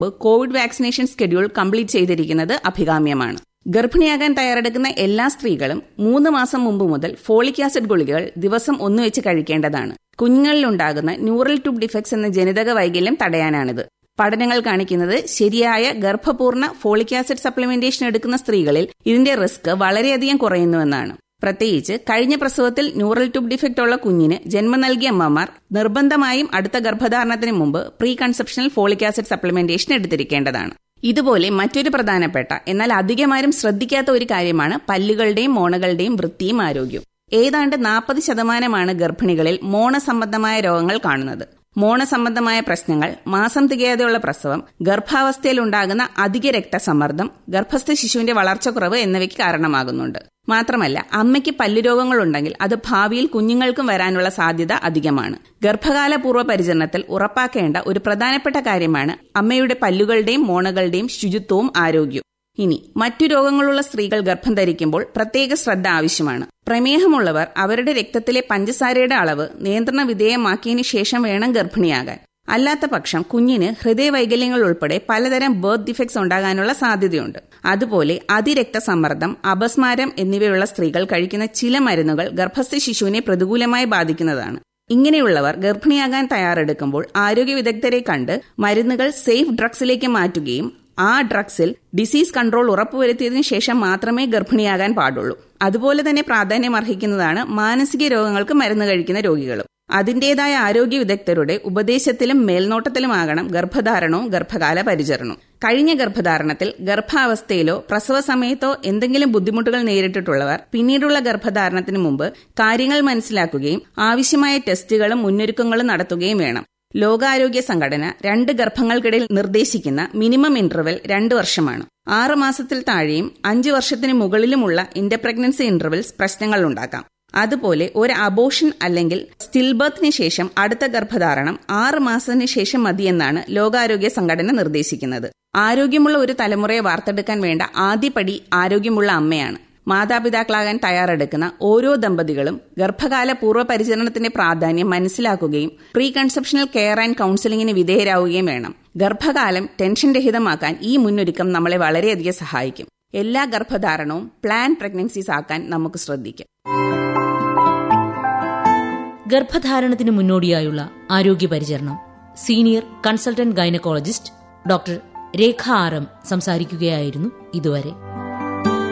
Covid vaccination schedule complete ചെയ്തിരിക്കുന്നത് അഭികാമ്യമാണ് ഗർഭിണിയാകാൻ തയ്യാറെടുക്കുന്ന എല്ലാ സ്ത്രീകളും മൂന്ന് മാസം മുമ്പ് മുതൽ ഫോളിക് ആസിഡ് ഗുളികകൾ ദിവസം ഒന്ന് വെച്ച് കഴിക്കേണ്ടതാണ് കുഞ്ഞുങ്ങളിലുണ്ടാകുന്ന ന്യൂറൽ ട്യൂബ് ഡിഫക്ട്സ് എന്ന ജനിതക വൈകല്യം തടയാനാണിത് പഠനങ്ങൾ കാണിക്കുന്നത് ശരിയായ ഗർഭപൂർണ്ണ ഫോളിക് ആസിഡ് സപ്ലിമെന്റേഷൻ എടുക്കുന്ന സ്ത്രീകളിൽ ഇതിന്റെ റിസ്ക് വളരെയധികം കുറയുന്നുവെന്നാണ് പ്രത്യേകിച്ച് കഴിഞ്ഞ പ്രസവത്തിൽ ന്യൂറൽ ട്യൂബ് ഡിഫക്റ്റ് ഉള്ള കുഞ്ഞിന് ജന്മം നൽകിയ അമ്മമാർ നിർബന്ധമായും അടുത്ത ഗർഭധാരണത്തിന് മുമ്പ് pre conceptional folic acid supplementation എടുത്തിരിക്കേണ്ടതാണ് ഇതുപോലെ മറ്റൊരു പ്രധാനപ്പെട്ട എന്നാൽ അധികമാരും ശ്രദ്ധിക്കാത്ത ഒരു കാര്യമാണ് പല്ലുകളുടെയും മോണകളുടെയും വൃത്തിയും ആരോഗ്യവും ഏതാണ്ട് നാൽപ്പത് ശതമാനമാണ് ഗർഭിണികളിൽ മോണ സംബന്ധമായ രോഗങ്ങൾ കാണുന്നത് മോണ സംബന്ധമായ പ്രശ്നങ്ങൾ മാസം തികയാതെയുള്ള പ്രസവം ഗർഭാവസ്ഥയിൽ ഉണ്ടാകുന്ന അധിക രക്തസമ്മർദ്ദം ഗർഭസ്ഥ ശിശുവിന്റെ വളർച്ചക്കുറവ് എന്നിവയ്ക്ക് കാരണമാകുന്നുണ്ട് മാത്രമല്ല അമ്മയ്ക്ക് പല്ലുരോഗങ്ങളുണ്ടെങ്കിൽ അത് ഭാവിയിൽ കുഞ്ഞുങ്ങൾക്കും വരാനുള്ള സാധ്യത അധികമാണ് ഗർഭകാല പൂർവ്വ പരിചരണത്തിൽ ഉറപ്പാക്കേണ്ട ഒരു പ്രധാനപ്പെട്ട കാര്യമാണ് അമ്മയുടെ പല്ലുകളുടെയും മോണകളുടെയും ശുചിത്വവും ആരോഗ്യവും ഇനി മറ്റു രോഗങ്ങളുള്ള സ്ത്രീകൾ ഗർഭം ധരിക്കുമ്പോൾ പ്രത്യേക ശ്രദ്ധ ആവശ്യമാണ് പ്രമേഹമുള്ളവർ അവരുടെ രക്തത്തിലെ പഞ്ചസാരയുടെ അളവ് നിയന്ത്രണ വിധേയമാക്കിയതിനു ശേഷം വേണം ഗർഭിണിയാകാൻ അല്ലാത്ത പക്ഷം കുഞ്ഞിന് ഹൃദയവൈകല്യങ്ങൾ ഉൾപ്പെടെ പലതരം ബർത്ത് ഡിഫക്ട്സ് ഉണ്ടാകാനുള്ള സാധ്യതയുണ്ട് അതുപോലെ അതിരക്തസമ്മർദ്ദം അപസ്മാരം എന്നിവയുള്ള സ്ത്രീകൾ കഴിക്കുന്ന ചില മരുന്നുകൾ ഗർഭസ്ഥ ശിശുവിനെ പ്രതികൂലമായി ബാധിക്കുന്നതാണ് ഇങ്ങനെയുള്ളവർ ഗർഭിണിയാകാൻ തയ്യാറെടുക്കുമ്പോൾ ആരോഗ്യ വിദഗ്ധരെ കണ്ട് മരുന്നുകൾ സേഫ് ഡ്രഗ്സിലേക്ക് മാറ്റുകയും ആ ഡ്രഗ്സിൽ ഡിസീസ് കൺട്രോൾ ഉറപ്പുവരുത്തിയതിനു ശേഷം മാത്രമേ ഗർഭിണിയാകാൻ പാടുള്ളൂ അതുപോലെ തന്നെ പ്രാധാന്യം അർഹിക്കുന്നതാണ് മാനസിക രോഗങ്ങൾക്ക് മരുന്ന് കഴിക്കുന്ന രോഗികളും അതിന്റേതായ ആരോഗ്യ വിദഗ്ധരുടെ ഉപദേശത്തിലും മേൽനോട്ടത്തിലുമാകണം ഗർഭധാരണവും ഗർഭകാല പരിചരണവും കഴിഞ്ഞ ഗർഭധാരണത്തിൽ ഗർഭാവസ്ഥയിലോ പ്രസവ സമയത്തോ എന്തെങ്കിലും ബുദ്ധിമുട്ടുകൾ നേരിട്ടിട്ടുള്ളവർ പിന്നീടുള്ള ഗർഭധാരണത്തിന് മുമ്പ് കാര്യങ്ങൾ മനസ്സിലാക്കുകയും ആവശ്യമായ ടെസ്റ്റുകളും മുന്നൊരുക്കങ്ങളും നടത്തുകയും വേണം ലോകാരോഗ്യ സംഘടന രണ്ട് ഗർഭങ്ങൾക്കിടയിൽ നിർദ്ദേശിക്കുന്ന മിനിമം ഇന്റർവെൽ രണ്ട് വർഷമാണ് ആറ് മാസത്തിൽ താഴെയും അഞ്ച് വർഷത്തിന് മുകളിലുമുള്ള ഇന്റർപ്രഗ്നൻസി ഇന്റർവെൽസ് പ്രശ്നങ്ങൾ ഉണ്ടാക്കാം അതുപോലെ ഒരു അബോഷൻ അല്ലെങ്കിൽ സ്റ്റിൽ ബർത്തിന് ശേഷം അടുത്ത ഗർഭധാരണം ആറ് മാസത്തിന് ശേഷം മതിയെന്നാണ് ലോകാരോഗ്യ സംഘടന നിർദ്ദേശിക്കുന്നത് ആരോഗ്യമുള്ള ഒരു തലമുറയെ വാർത്തെടുക്കാൻ വേണ്ട ആദ്യപടി ആരോഗ്യമുള്ള അമ്മയാണ് മാതാപിതാക്കളാകാൻ തയ്യാറെടുക്കുന്ന ഓരോ ദമ്പതികളും ഗർഭകാല പൂർവ്വ പരിചരണത്തിന്റെ പ്രാധാന്യം മനസ്സിലാക്കുകയും പ്രീ കൺസെപ്ഷണൽ കെയർ ആൻഡ് കൌൺസിലിംഗിന് വിധേയരാവുകയും വേണം ഗർഭകാലം ടെൻഷൻ രഹിതമാക്കാൻ ഈ മുന്നൊരുക്കം നമ്മളെ വളരെയധികം സഹായിക്കും എല്ലാ ഗർഭധാരണവും പ്ലാൻ പ്രഗ്നൻസീസ് ആക്കാൻ നമുക്ക് ശ്രദ്ധിക്കാം ഗർഭധാരണത്തിന് മുന്നോടിയായുള്ള ആരോഗ്യ പരിചരണം senior consultant gynaecologist doctor Rekha R M സംസാരിക്കുകയായിരുന്നു ഇതുവരെ